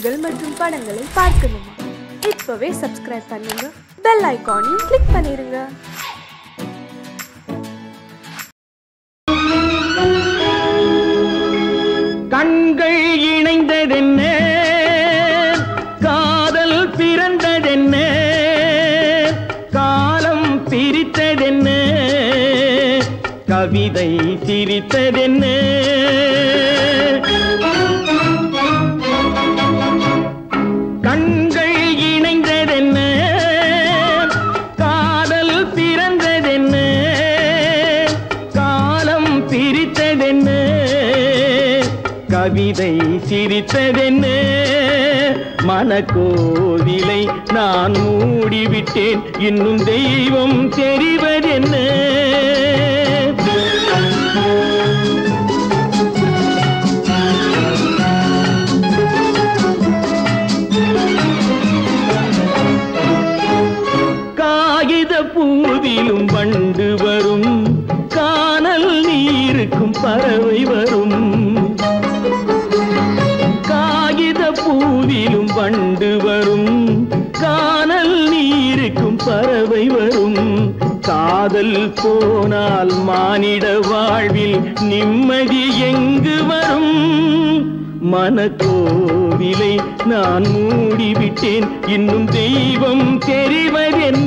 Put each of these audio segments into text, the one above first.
நிகழ்ச்சிகள் மற்றும் படங்களை பார்க்கணுமா இப்பவே சப்ஸ்கிரைப் பண்ணுங்க பெல் ஐகானையும் கிளிக் பண்ணிருங்க கண்கள் இணைந்ததென்ன காதல் பிறந்ததென்ன காலம் பிரித்ததென்ன கவிதை சிரித்ததென்ன கண்கள் இணைந்ததென்ன காதல் பிறந்ததென்ன காலம் பிரித்ததென்ன கவிதை சிரித்ததென்ன மனக்கோவிலை நான் மூடிவிட்டேன் இன்னும் தெய்வம் தெரிவதென்ன காகித பூவிலும் வண்டு வரும் காணல் நீருக்கும் பறவை வரும் காகித பூவிலும் வண்டு வரும் காணல் நீருக்கும் பறவை வரும் காதல் போனால் மானிட வாழ்வில் நிம்மதி எங்கு வரும் மனக்கோவிலை நான் மூடிவிட்டேன் இன்னும் தெய்வம் தெரிவதென்ன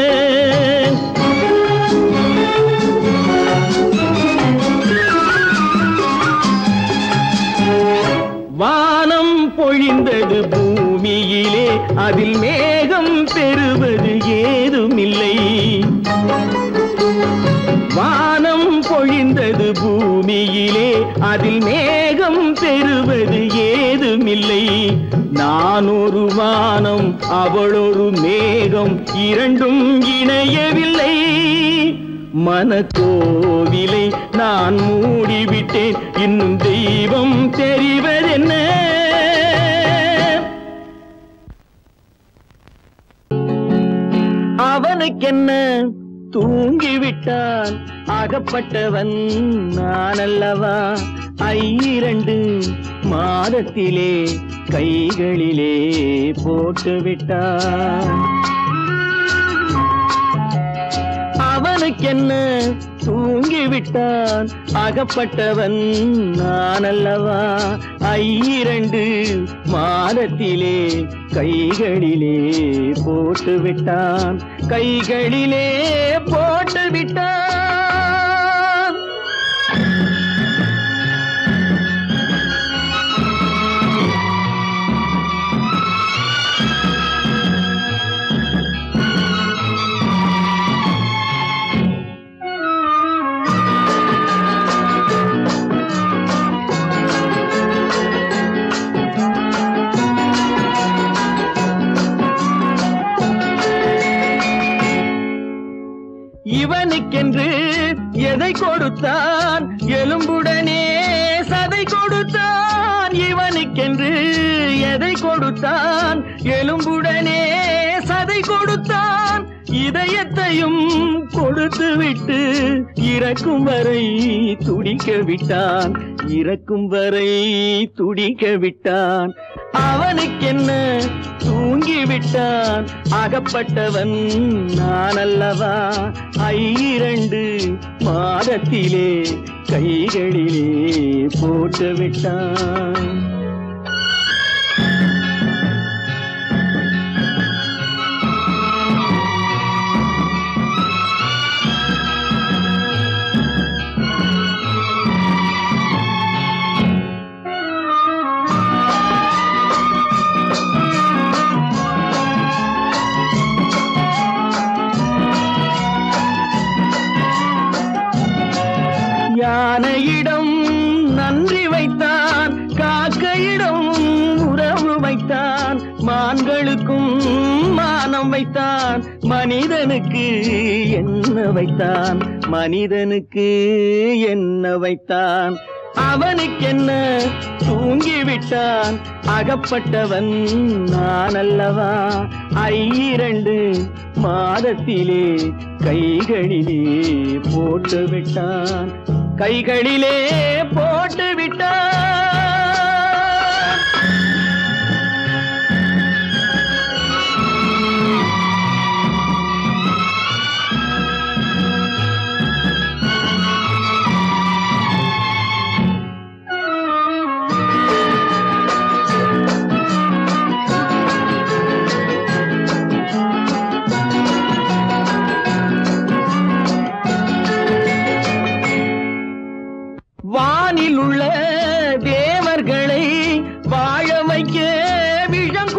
வானம் பொழிந்தது பூமியிலே அதில் மேகம் பெறுவது ஏதுமில்லை வானம் பொழிந்தது பூமியிலே அதில் மேகம் பெறுவது ஏதுமில்லை நான் ஒரு வானம் அவளொரு மேகம் இரண்டும் இணையவில்லை மனக்கோவிலை நான் மூடிவிட்டேன் இன்னும் தெய்வம் தெரிவதென்ன அவனுக்கென்ன தூங்கிவிட்டான் அகப்பட்டவன் நான் அல்லவா ஐரண்டு மாதத்திலே கைகளிலே போட்டு விட்டான் அவனுக்கென்ன தூங்கிவிட்டான் அகப்பட்டவன் நான் அல்லவா ஐரண்டு மாதத்திலே கைகளிலே போட்டு விட்டான் கைகளிலே போட்டு விட்டான் இவனுக்கென்று எதை கொடுத்தான் எலும்புடனே சதை கொடுத்தான் இவனுக்கென்று எதை கொடுத்தான் எலும்புடனே சதை கொடுத்தான் இதயத்தையும் கொடுத்து விட்டு இறக்கும் வரை துடிக்க விட்டான் இறக்கும் வரை துடிக்க விட்டான் அவனுக்கென்ன தூங்கி விட்டான் அகப்பட்டவன் நான் அல்லவா ஐரண்டு மாதத்திலே கைகளிலே போட்டு விட்டான் யானையிடம் நன்றி வைத்தான் காக்கையிடம் உறவு வைத்தான் மான்களுக்கும் மானம் வைத்தான் மனிதனுக்கு என்ன வைத்தான் மனிதனுக்கு என்ன வைத்தான் அவனுக்கென்ன தூங்கிவிட்டான் அகப்பட்டவன் நான் அல்லவா ஐரண்டு மாதத்திலே கைகளிலே போட்டு விட்டான் கைகளிலே போட்டு விட்டான் வைக்க விஷம்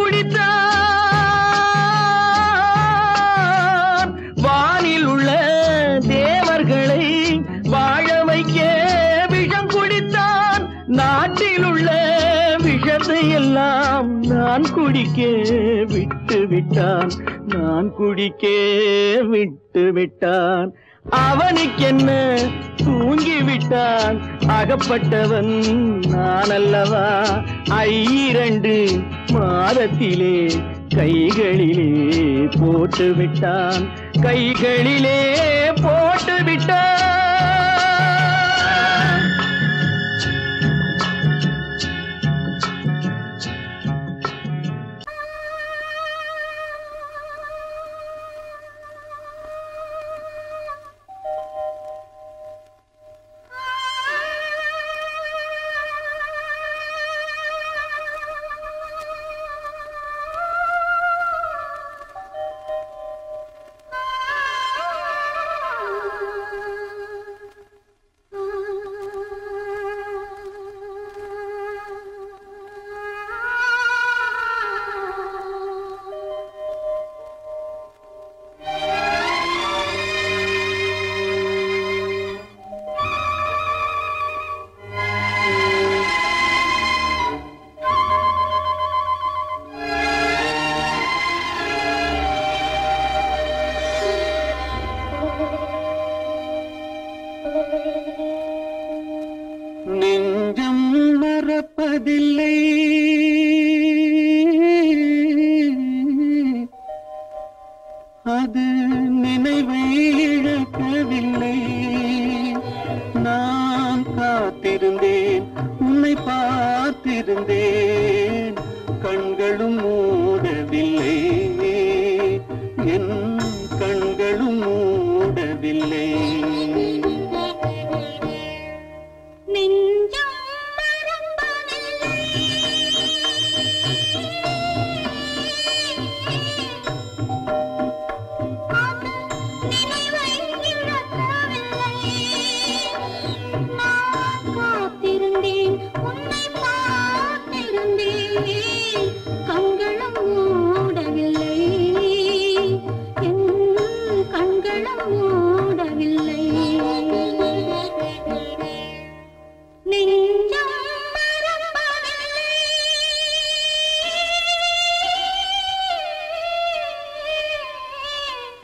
குடித்தான் வானில் உள்ள தேவர்களை வாழ வைக்க விஷம் குடித்தான் நாட்டில் உள்ள விஷத்தை எல்லாம் நான் குடிக்க விட்டு விட்டான் நான் குடிக்க விட்டு விட்டான் அவனுக்கென்ன தூங்கி விட்டான் அகப்பட்டவன் நான் அல்லவா ஐரண்டு மாதத்திலே கைகளிலே போட்டு விட்டான் கைகளிலே போட்டு விட்டான் நெஞ்சம் மறப்பதில்லை அது நினைவை இழக்கவில்லை நான் காத்திருந்தேன் உன்னை பார்த்திருந்தேன் கண்களும் மூடவில்லை என் கண்களும் மூடவில்லை நெஞ்சம் மறப்பதில்லை அது நினைவை இழக்கவில்லை நான் காத்திருந்தேன் உன்னை பார்த்திருந்தேன் கண்களும் மூடவில்லை என் கண்களும் மூடவில்லை நெஞ்சம் மறப்பதில்லை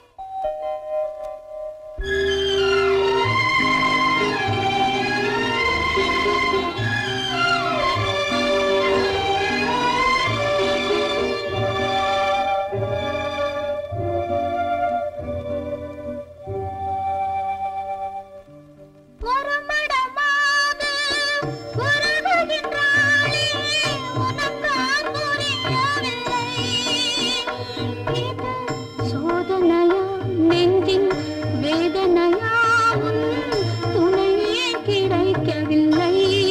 ஒரு மடமாக உருகுகின்றாளே, உனக்கால் புரியவில்லை. இது சோதனையா, நெஞ்சின் வேதனையா, உன் துணையே கிடைக்கவில்லை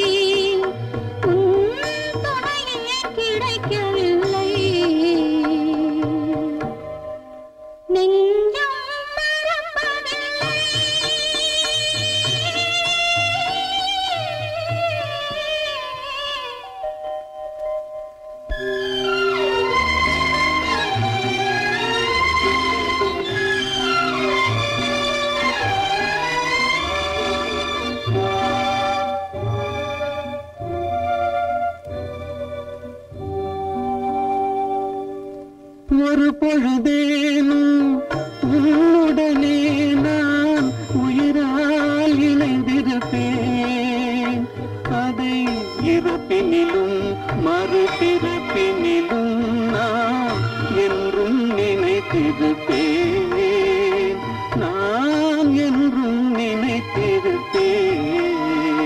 உன் துணையே கிடைக்கவில்லை நெஞ்சம் மறப்பதில்லை ஒரு பொழுதேனும் உன்னுடனே நான் உயிரால் இணைந்திருப்பேன் அதை இருப்பினிலும் மறுபிறப்பினிலும் நான் என்றும் நினைத்திருப்பேன் நான் என்றும் நினைத்திருப்பேன்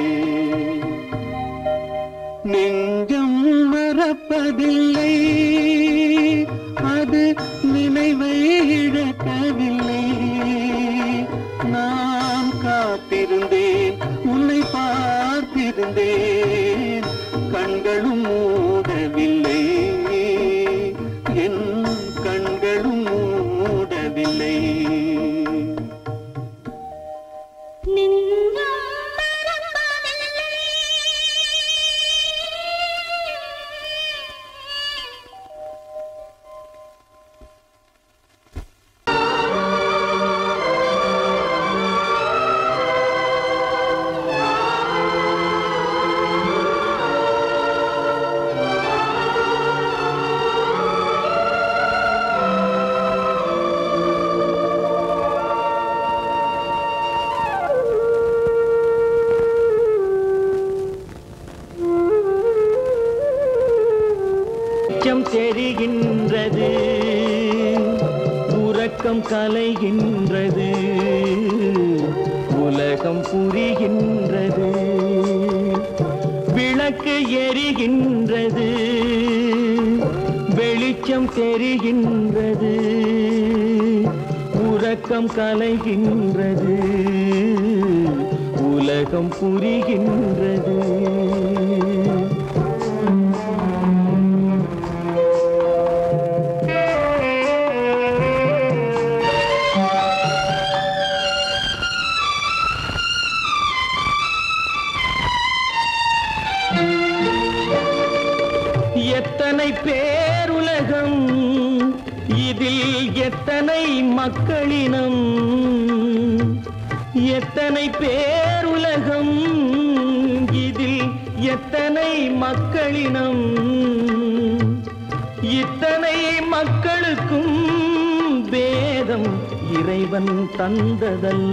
நெஞ்சம் மறப்பதில்லை அது நினைவை இழக்கவில்லை நான் காத்திருந்தேன் உன்னை பார்த்திருந்தேன் கண்களும் மூடவில்லை என் கண்களும் மூடவில்லை நெஞ்சம் மறப்பதில்லை வெளிச்சம் தெரிகின்றது உறக்கம் கலைகின்றது உலகம் புரிகின்றது விளக்கு எரிகின்றது வெளிச்சம் தெரிகின்றது உறக்கம் கலைகின்றது உலகம் புரிகின்றது எத்தனை பேருலகம் இதில் எத்தனை மக்களினம் எத்தனை பேருலகம் இதில் எத்தனை மக்களினம் இத்தனை மக்களுக்கும் வேதம் இறைவன் தந்ததல்ல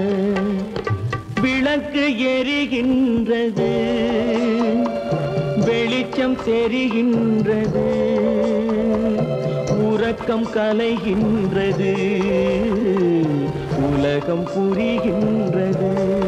விளக்கு எரிகின்றது வெளிச்சம் தெரிகின்றது உறக்கம் கலைகின்றது உலகம் புரிகின்றது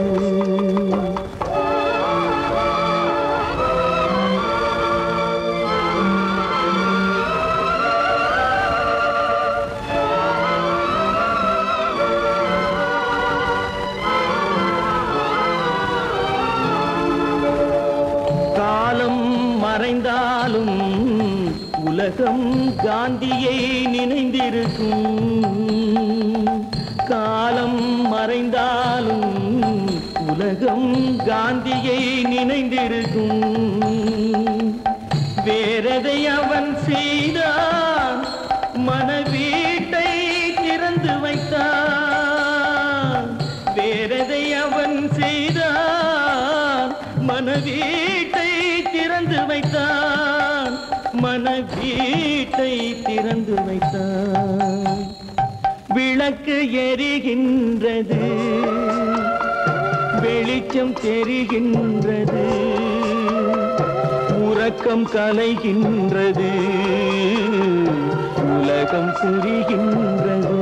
காலம் மறைந்தாலும் உலகம் காந்தியை நினைந்திருக்கும் காலம் மறைந்தாலும் உலகம் காந்தியை நினைந்திருக்கும் வேறதை அவன் செய்தான் மனவீட்டை திறந்து வைத்தான் வேறதை அவன் செய்தான் மனவீட்டை திறந்து வைத்தான் மனவீட்டை திறந்து வைத்தான் விளக்கு எரிகின்றது வெளிச்சம் தெரிகின்றது உறக்கம் கலைகின்றது உலகம் புரிகின்றது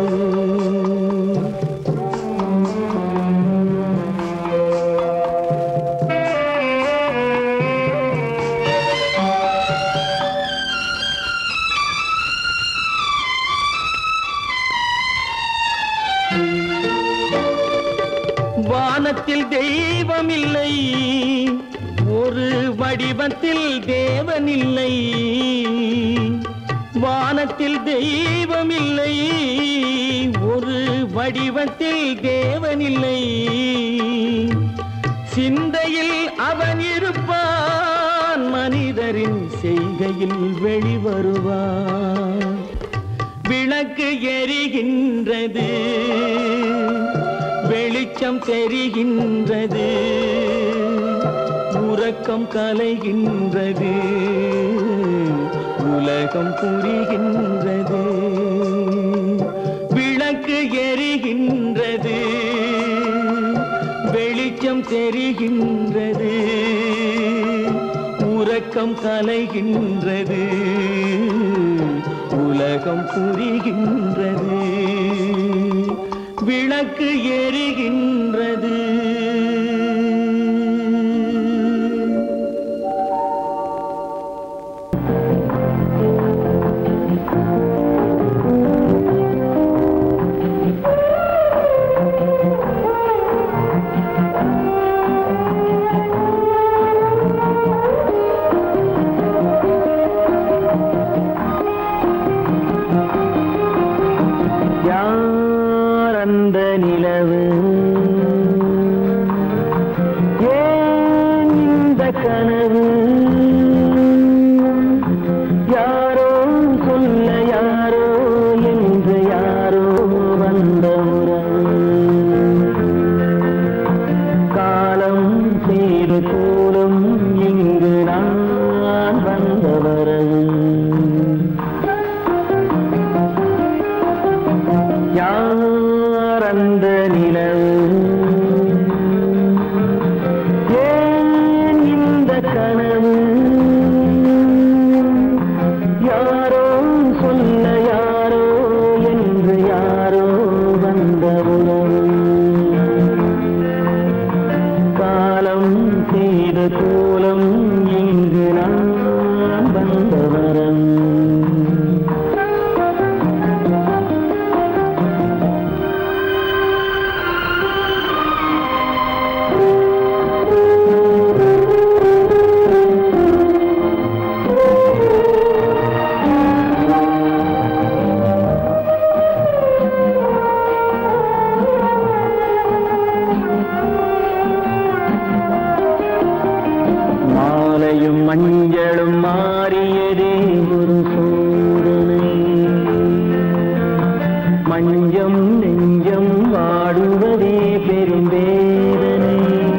வானத்தில் தெய்வம் இல்லை ஒரு வடிவத்தில் தேவன் இல்லை வானத்தில் தெய்வம் இல்லை ஒரு வடிவத்தில் தேவன் இல்லை சிந்தையில் அவன் இருப்பான் மனிதரின் செய்கையில் வெளிவருவான் விளக்கு எரிகின்றது வெளிச்சம் தெரிகின்றது உறக்கம் கலைகின்றது உலகம் புரிகின்றது விளக்கு எரிகின்றது வெளிச்சம் தெரிகின்றது உறக்கம் கலைகின்றது உலகம் புரிகின்றது விளக்கு எரிகின்றது யார் அந்த நிலவு யாரோ சொல்ல யாரோ என்று யாரோ வந்த உறவு காலம் செய்த கோலம் இங்கு நான் வந்த வரம் மாலையும் மஞ்சளும் மாறியதே ஒரு சோதனை மஞ்சம் நெஞ்சம் வாடுவதே பெரும் வேதனை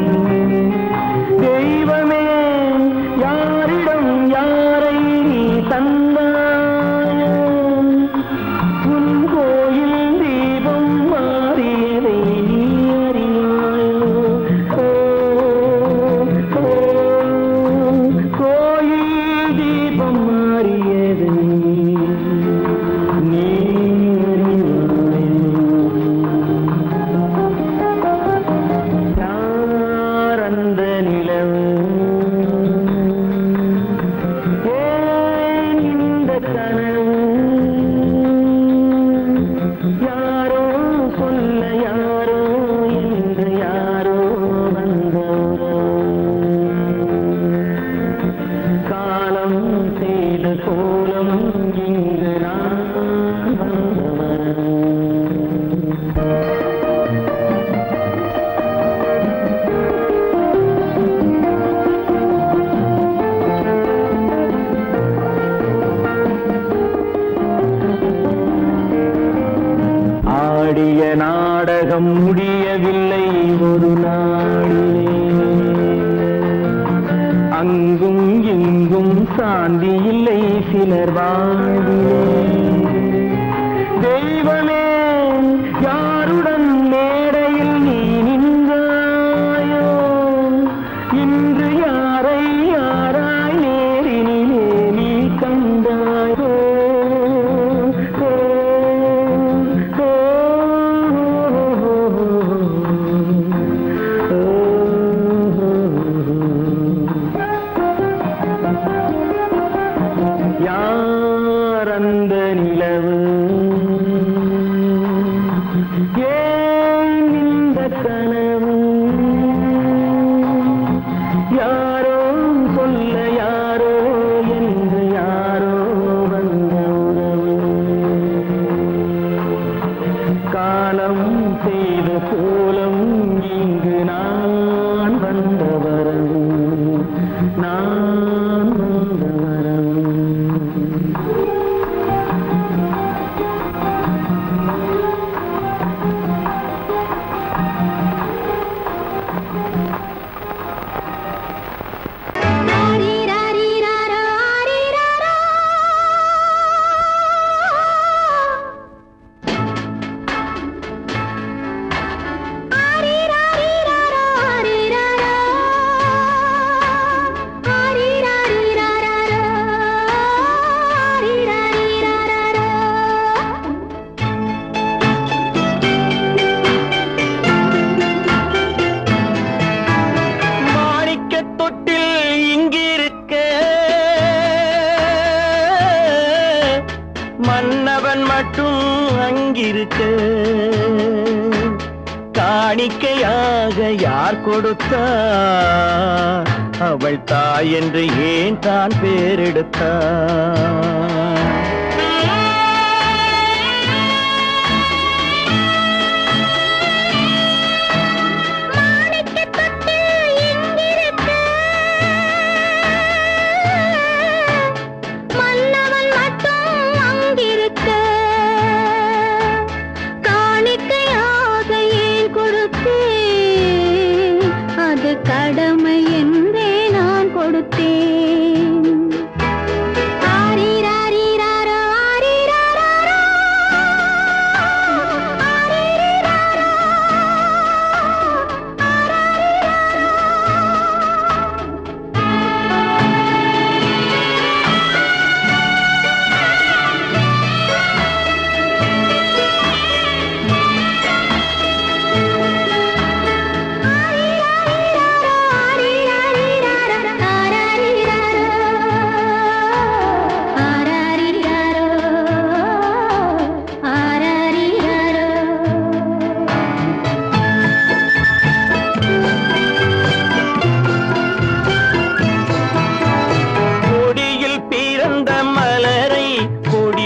தெய்வமே யாரிடம் யாரை நீ தந்தாயோ உன் கோயில் தீபம் மாறியதை நீ அறியாயோ ஓ, ஓ, கோயில் தீபம் மாறியதை நீ அறியாயோ யார் அந்த நிலவு ஏன் இந்த கனவு யாரோ சொல்ல யாரோ என்று யாரோ வந்த காலம் செய்த கோலம் இங்கு நான் வந்தவன் ஆடிய நாடகம் முடியவில்லை ஒரு நாளிலே அங்கும் இங்கும் சாந்தி இல்லை சிலர் வாழ்விலே தெய்வமே யாருடன் மேடையில் நீ நின்றாயோ இன்று யாரை யாராய் நேரினிலே நீ கண்டாயோ ஓ, ஓ, யார் அந்த நிலவு ஏன் இந்த கனவு யாரோ சொல்ல யாரோ என்று யாரோ வந்த உறவு காலம் செய்த கோலம் இங்கு நான் வந்த வரவு நான் வந்த வரவு மாணிக்க தொட்டில் இங்கிருக்க மன்னவன் மட்டும் அங்கிருக்க காணிக்கையாக யார் கொடுத்தா அவள் தாய் என்று ஏன் தான் பேரெடுத்தார் மன்னவன் மட்டும் அங்கிருக்க காணிக்கையாக ஏன் கொடுத்தேன் அது கடமை என்றே நான் கொடுத்தேன் ஆ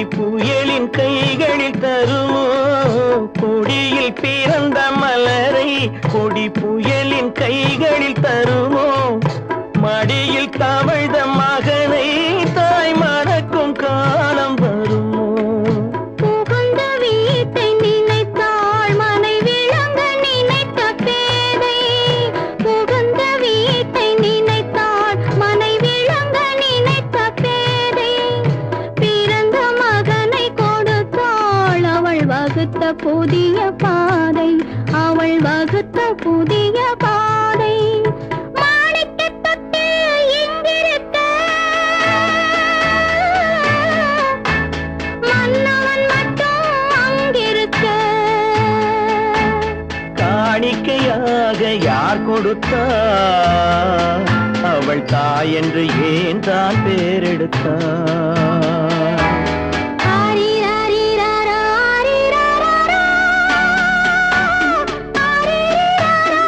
புயலின் கைகளில் தருமோ கொடியில் பிறந்த மலரை கொடி புயலின் கைகளில் தருமோ மடியில் தவழ்ந்த மகனை தாய் மறக்கும் காலம் வருமோ புகுந்த வீட்டை நினைத்தாள் மனை விளங்க நினைத்த பேதை புகுந்த வீட்டை நினைத்தாள் மனை விளங்க நினைத்த பேதை பிறந்த மகனை கொடுத்தாள் அவள் வகுத்த புதிய பாதை அவள் வகுத்த புதிய பாதை மாணிக்கத் தொட்டில் இங்கிருக்க மன்னவன் மட்டும் அங்கிருக்க காணிக்கையாக யார் கொடுத்தார் அவள் தாய் என்று ஏன் தான் பேரெடுத்தார் ஆரிராரிராரா, ஆரிராராரா. ஆரிராரா,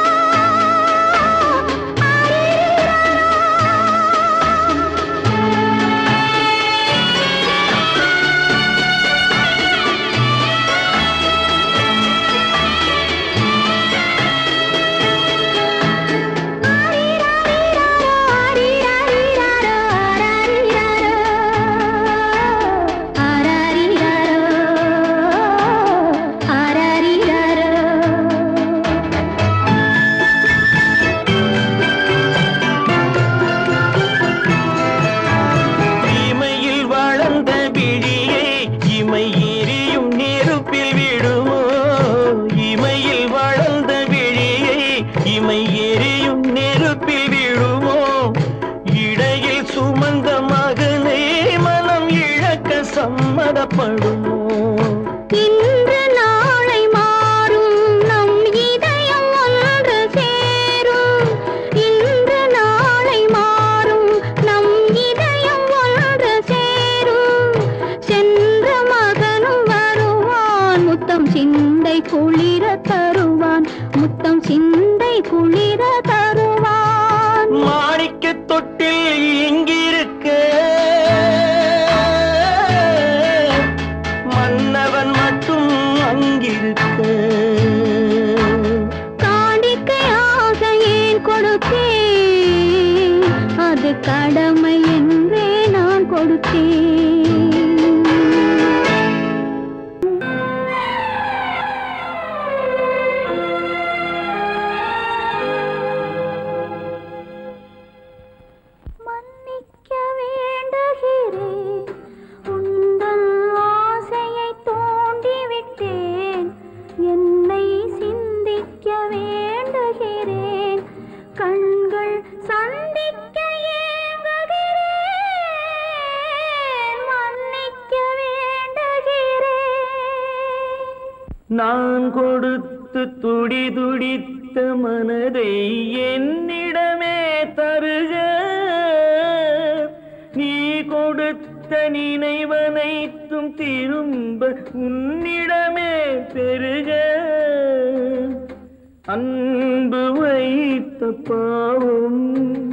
இமையில் வளர்ந்த விழியை இமை எரியும் நெருப்பில் விடுமோ இமையில் வளர்ந்த விழியை இமை எரியும் நெருப்பில் விடுமோ இடையில் சுமந்த மகனை மனம் இழக்க சம்மதப்படுமோ இன்று நாளை மாறும் நம் இதயம் ஒன்று சேரும் இன்று நாளை மாறும் நம் இதயம் ஒன்று சேரும் சென்ற மகனும் வருவான் முத்தம் சிந்தை குளிர தருவான் முத்தம் சிந்தை குளிர தருவான் மாணிக்க தொட்டில் இங்கிருக்க மன்னவன் மட்டும் அங்கிருக்க காணிக்கையாக ஏன் கொடுத்தேன் அது கடமை என்றே நான் கொடுத்தேன் மன்னிக்க வேண்டுகிறேன் உந்தன் ஆசையை தூண்டிவிட்டேன் என்னை சிந்திக்க வேண்டுகிறேன் கண்கள் சந்திக்க ஏங்குகிறேன் மன்னிக்க வேண்டுகிறேன் நான் கொடுத்து துடி துடித்த மனதை என்னிடமே தருக நீ கொடுத்த நினைவனைத்தும் திரும்ப உன்னிடமே பெருக அன்பு வைத்த பாவம்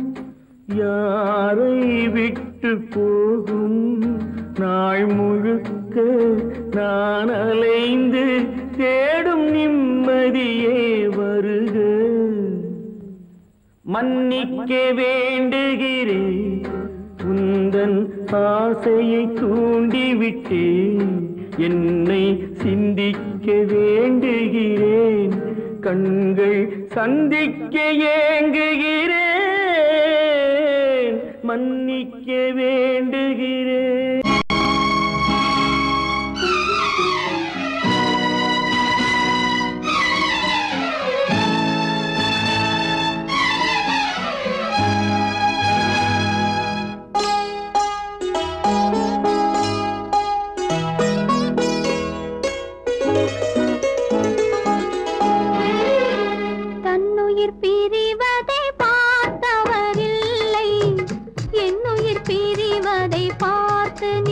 யாரை விட்டு போகும் நாள் முழுக்க நான் அலைந்து தேடும் நிம்மதியே வருக மன்னிக்க வேண்டுகிறேன் உந்தன் ஆசையை தூண்டிவிட்டேன் என்னை சிந்திக்க வேண்டுகிறேன் கண்கள் சந்திக்க ஏங்குகிறேன் மன்னிக்க வேண்டுகிறேன் தன்னுயிர் பிரிவதை பார்த்தவரில்லை என்னுயிர் பிரிவதை பார்த்து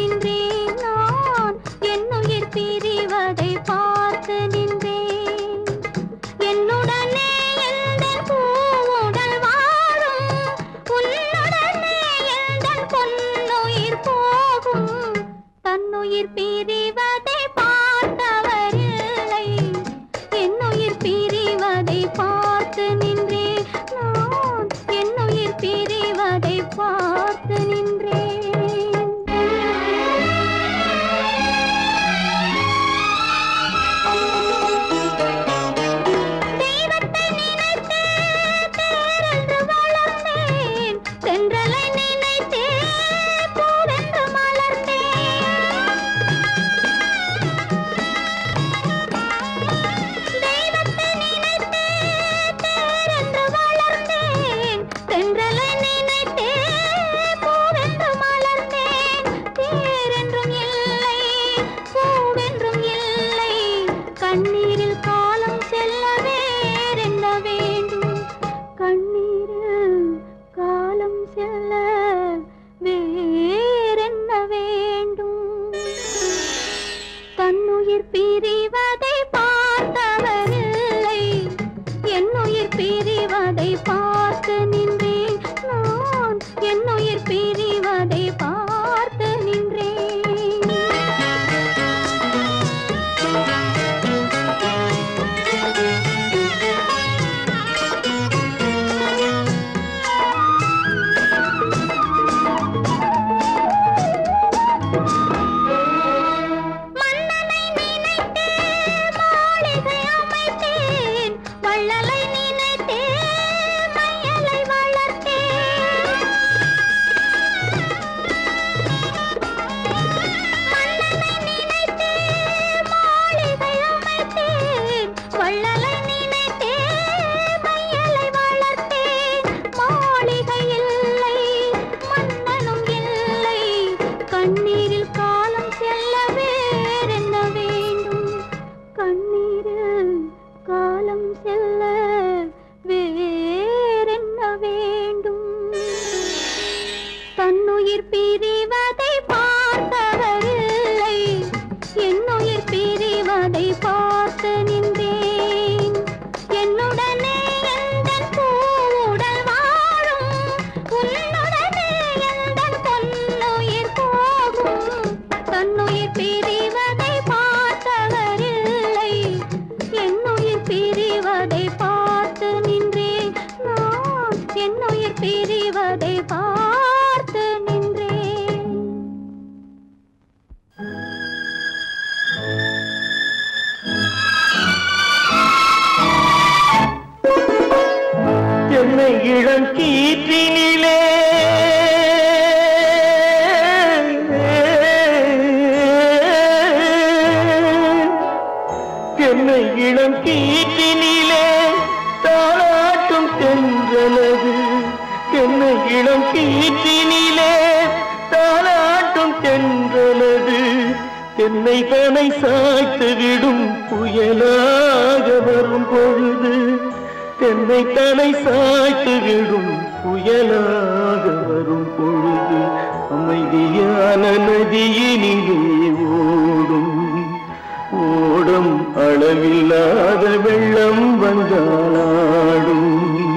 தென்னை இளம் கீற்றினிலே தாளாட்டும் தென்றலது தென்னை இளம் கீற்றினிலே தாளாட்டும் தென்றலது தென்னை கனை சாய்த்து விடும் புயலாக வரும் பொழுது தென்னை தலை சாய்த்து விடும் புயலாக வரும் பொழுது அமைதியான நதியினிலே ஓடும் ஓடும் அளவில்லாத வெள்ளம் வந்தாளாடும்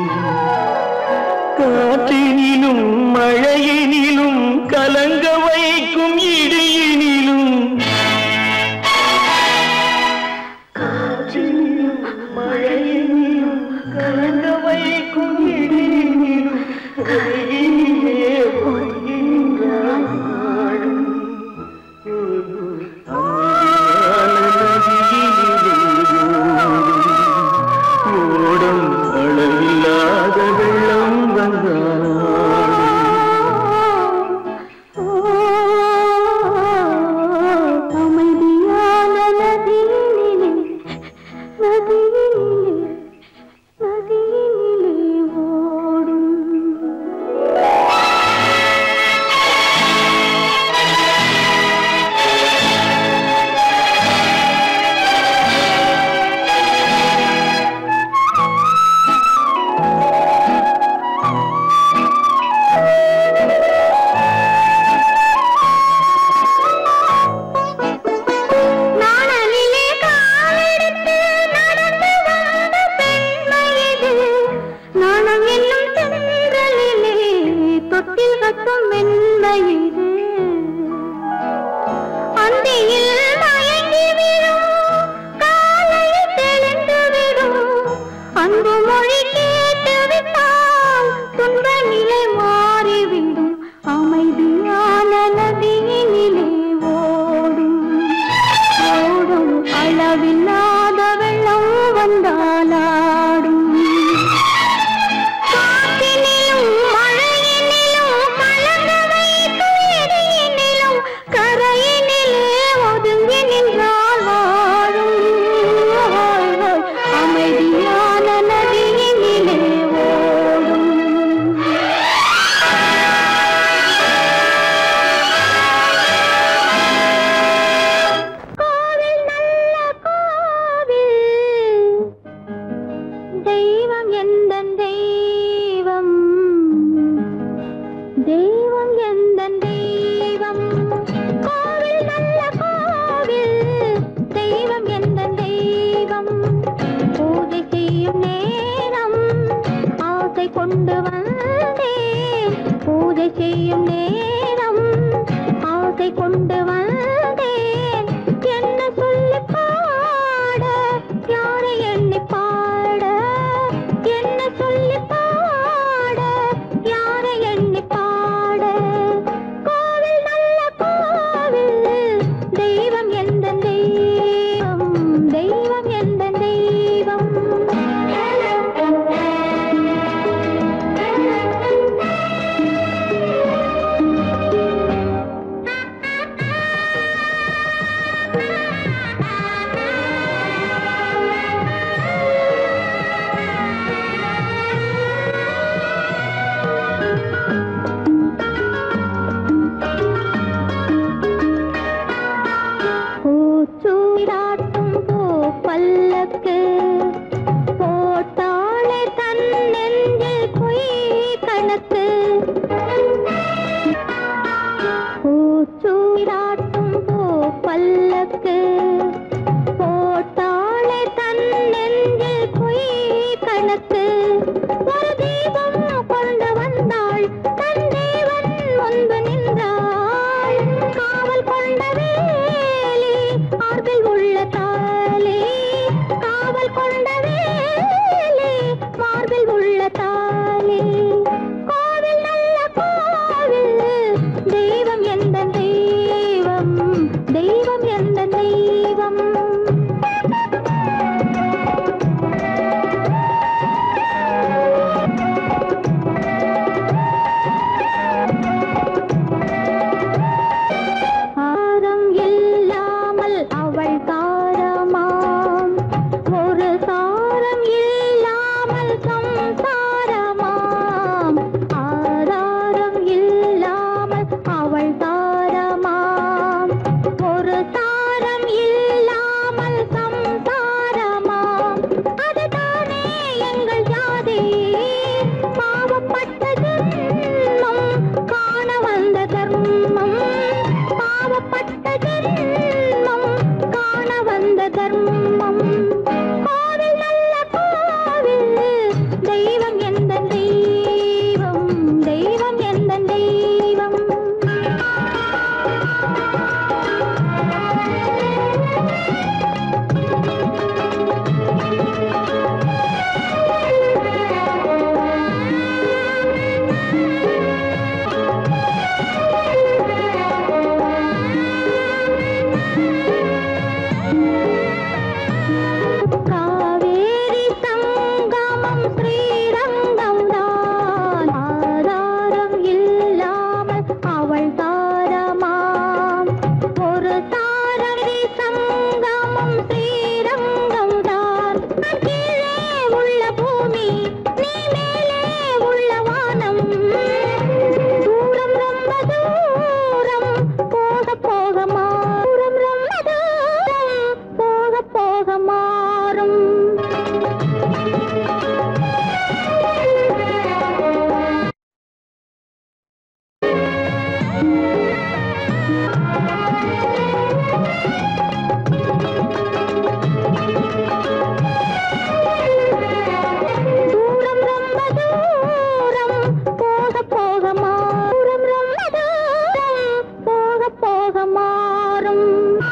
காற்றினிலும் மழையினிலும் கலங்க வைக்கும் இடியினிலும் காற்றினிலும் மழையினிலும் கலங்க வைக்கும் இடியினிலும் கரையினிலே பொய்கின்றாள் நாடும். அமைதியான நதியினிலே ஓடும் ஓடும் அளவில்லாத வெள்ளம் வந்தாள் அமைதியான நதியினிலே நதியினிலே நதியினிலே ஓடும் நாணலிலே காலெடுத்து நடந்து வந்த பெண்மை இது. நாணம் என்னும் தென்றலிலே தொட்டில் கட்டும் மென்மை இது. அந்தியில் மயங்கி விழும், காலையில் தெளிந்து விடும். அன்பு மொழி கேட்டு விட்டால் துன்ப நிலை மாறிவிடும் அமைதியான நதியினிலே ஓடும் ஓடும் அளவில்லாத வெள்ளம் வந்தாலாடும் காற்றினிலும் மழையினிலும் கலங்க வைக்கும் இடியினிலும் கரையினிலே ஒதுங்கி நின்றால் வாழும் அமைதியான நதியினிலே ஓடும் கோவில் நல்ல கோவில் தெய்வம் எந்த தெய்வம் தெய்வம் எந்த தெய்வம் கோவில் நல்ல கோவில் தெய்வம் எந்த தெய்வம் பூஜை செய்யும் நேரம் ஆசை கொண்டு வந்தேன் பூஜை செய்யும் நேரம் ஆசை கொண்டு வந்தேன் என்ன சொல்லி பாட யாரை எண்ணி பாட என்ன சொல்லி பாட யாரை எண்ணி பாட கோவில் நல்ல கோவில் தெய்வம் எந்த தெய்வம் தெய்வம் எந்த தெய்வம் பூச்சூடாட்டும் பூ பல்லக்கு போட்டாளே தன் நெஞ்சில் பொய் கணக்கு பூச்சூடாட்டும் பூ பல்லக்கு போட்டாளே தன் நெஞ்சில் பொய் கணக்கு ஒரு தீபம் கொண்டு வந்தாள் தன் தேவன் முன்பு நின்றாள் காவல் கொண்ட வேலி மார்பில் உள்ள தாலி காவல் கொண்ட வேலி மார்பில் உள்ள தாலி கோவில் நல்ல கோவில் தெய்வம் எந்த தெய்வம் தெய்வம் எந்த தெய்வம் ஆரம் இல்லாமல் அவள் தாரமாம் தூரம் ரொம்ப தூரம் போக போக மாறும் ரொம்ப தூரம் போக போக மாறும்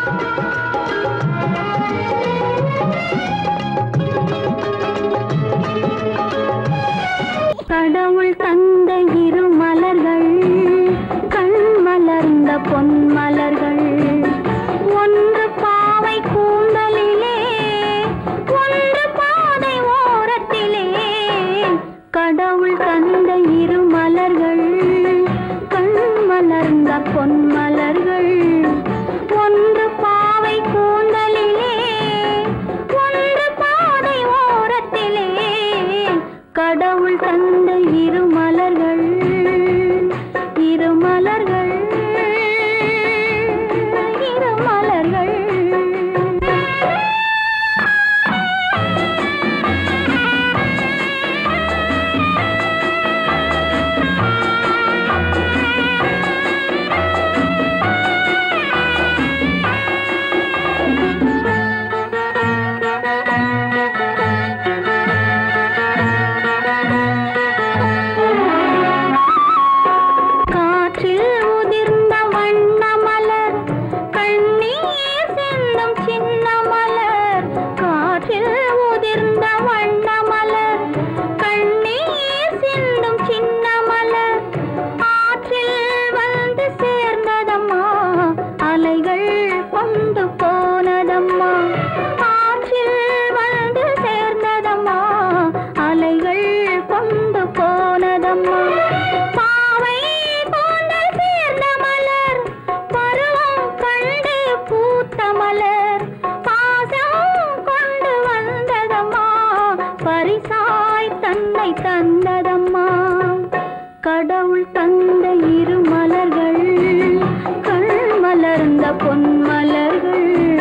கடவுள் தந்த இரு மலர்கள் கண் மலர்ந்த பொன் மலர்கள் ஒன்று பாவை கூந்தலிலே ஒன்று பாதை ஓரத்திலே கடவுள் தந்த இரு மலர்கள் கண் மலர்ந்த பொன் மலர்கள் ஒன்று பாவை கூந்தலிலே ஒன்று பாதை ஓரத்திலே கடவுள் தந்த இரு மலர்கள் இரு மலர்கள் இரு மலர்கள் காற்றில் உதிர்ந்த வண்ண மலர் கண்ணீர் சிந்தும் சின்ன மலர் காற்றில் உதிர்ந்த வண்ண மலர் கண்ணீர் சிந்தும் சின்ன மலர் ஆற்றில் வந்து சேர்ந்ததம்மா அலைகள் கொண்டு போனதம்மா ஆற்றில் வந்து சேர்ந்ததம்மா அலைகள் கொண்டு போனதம்மா பாவை கூந்தல் சேர்ந்த மலர் பருவம் கண்டு பூத்த மலர் பாசம் கொண்டு வந்ததம்மா பரிசாய் தன்னை தந்ததம்மா கடவுள் தந்த இரு மலர்கள் கண் மலர்ந்த பொன் மலர்கள்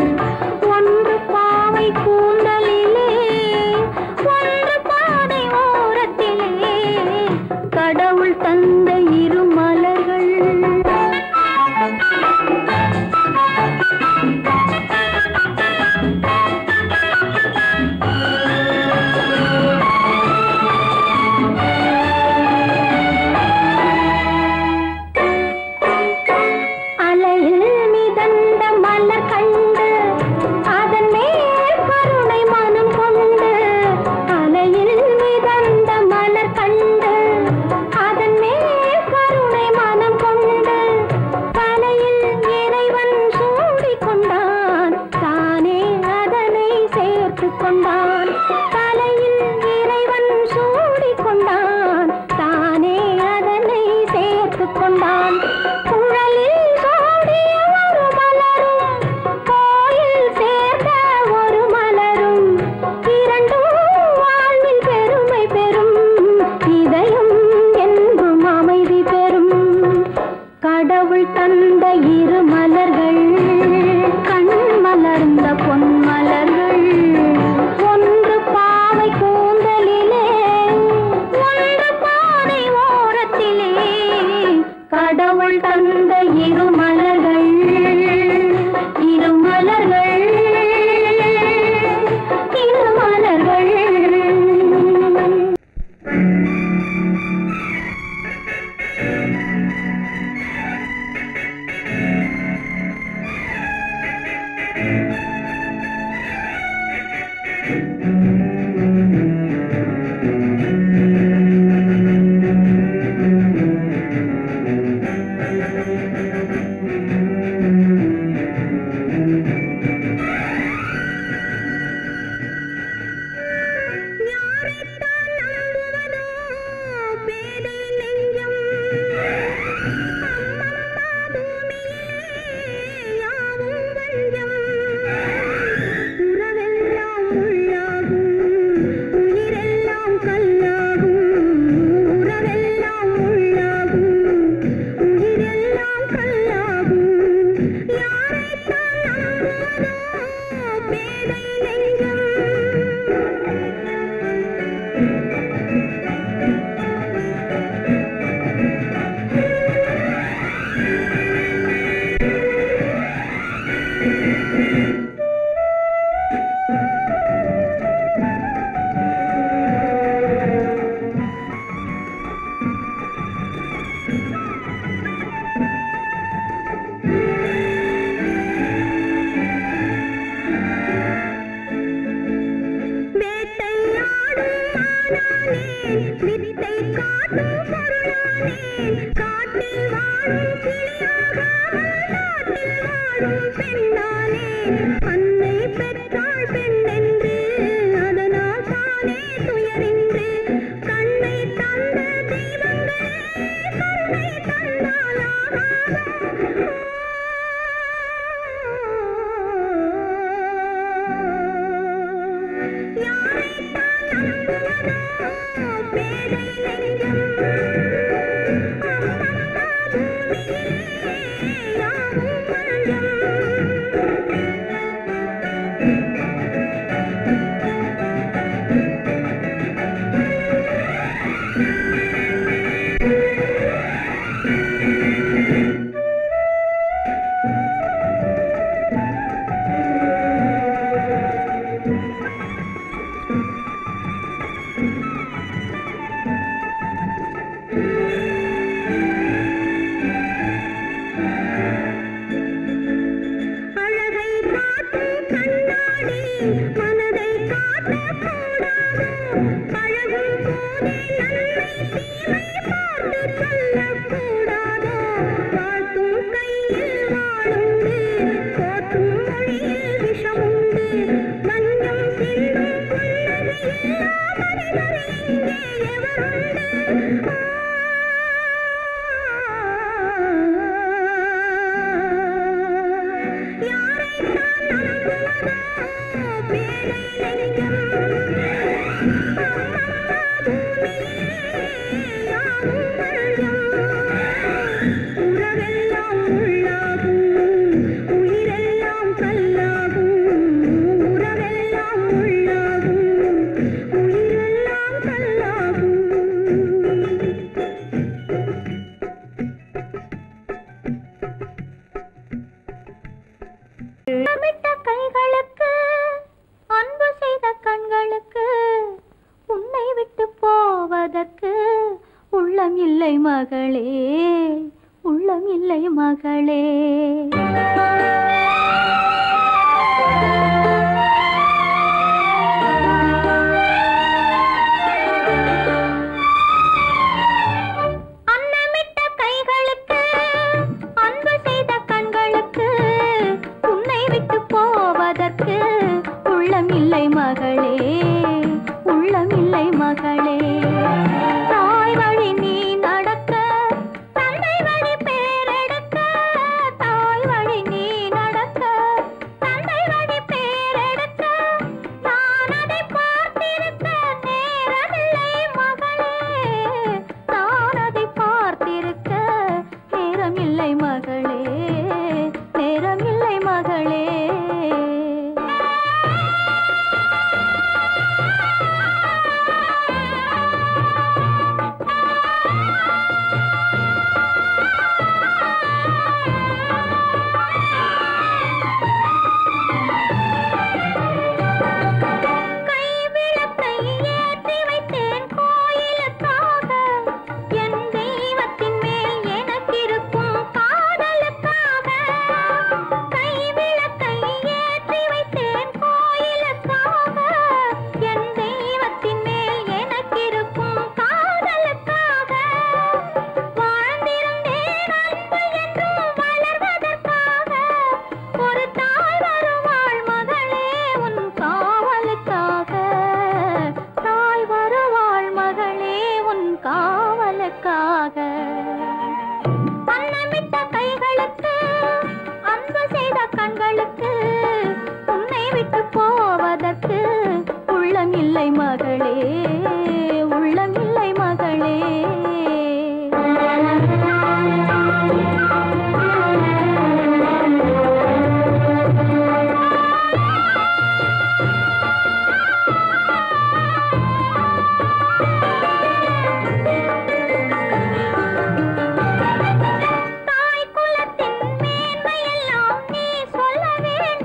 பின்னாலே அன்னை பெற்றாள் பெண்ணென்று அதனால் தானே துயரின்று கண்ணை தந்த தெய்வங்களே கருணை தந்தாலாகாதோ யாரைத்தான் நம்புவதோ பேதை நெஞ்சம் அம்மம்மா பூமியிலே யாவும் மஞ்சம் அழகை காட்டும் கண்ணாடி மனதை காட்டக்கூடாதோ பழகும் போதே நன்மை தீமை பார்த்து சொல்லக்கூடாதோ வாழ்த்தும் கையில் வாழுண்டு போற்றும் மொழியில் விஷமுண்டு மஞ்சம் சிந்தும் புன்னகையில்லா மனிதர் இங்கே எவருண்டு யாரைத்தான் நம்புவதோ பேதை நெஞ்சம் அம்மம்மா பூமியிலே யாவும் மஞ்சம் உறவெல்லாம் உள்ளாகும் உயிரெல்லாம் கல்லாகும் உறவெல்லாம் உள்ளாகும் உயிரெல்லாம் கல்லாகும் முத்தமிட்ட கைகளுக்கு அன்பு செய்த கண்களுக்கு உன்னை விட்டு போவதற்கு உள்ளம் இல்லை மகளே உள்ளம் இல்லை மகளே அன்னமிட்ட கைகளுக்கு அன்பு செய்த கண்களுக்கு உன்னை விட்டு போவதற்கு உள்ளம் இல்லை மகளே உள்ளம் இல்லை மகளே தாய் வழி நீ நடக்க தந்தை வழி பேரெடுக்க தாய் வழி நீ நடக்க தந்தை வழி பேரெடுக்க நான் அதை பார்த்திருக்க நேரமில்லை மகளே நான் அதை பார்த்திருக்க நேரமில்லை மகளே நேரமில்லை மகளே கைவிளக்கை ஏற்றி வைத்தேன் கோயிலுக்காக என் தெய்வத்தின் மேல் எனக்கிருக்கும் காதலுக்காக கைவிளக்கை ஏற்றி வைத்தேன் கோயிலுக்காக என் தெய்வத்தின் மேல் எனக்கிருக்கும் காதலுக்காக வாழ்ந்திருந்தேன் அன்பு என்றும் வளர்வதற்காக ஒரு தாய் வருவாள் மகளே உன் காவலுக்காக தாய் வருவாள் மகளே உன் காவலுக்காக அன்னமிட்ட கைகளுக்கு அன்பு செய்த கண்களுக்கு உன்னை விட்டு போவதற்கு உள்ளம் இல்லை மகளே உள்ளம் இல்லை மகளே தாய் குலத்தின் மேன்மையெல்லாம் நீ சொல்ல வேண்டும்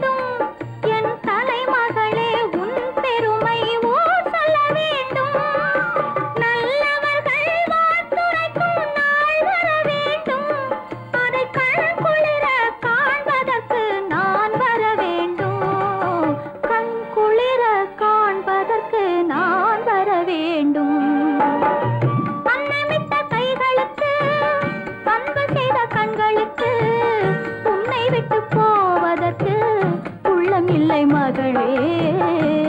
மகளே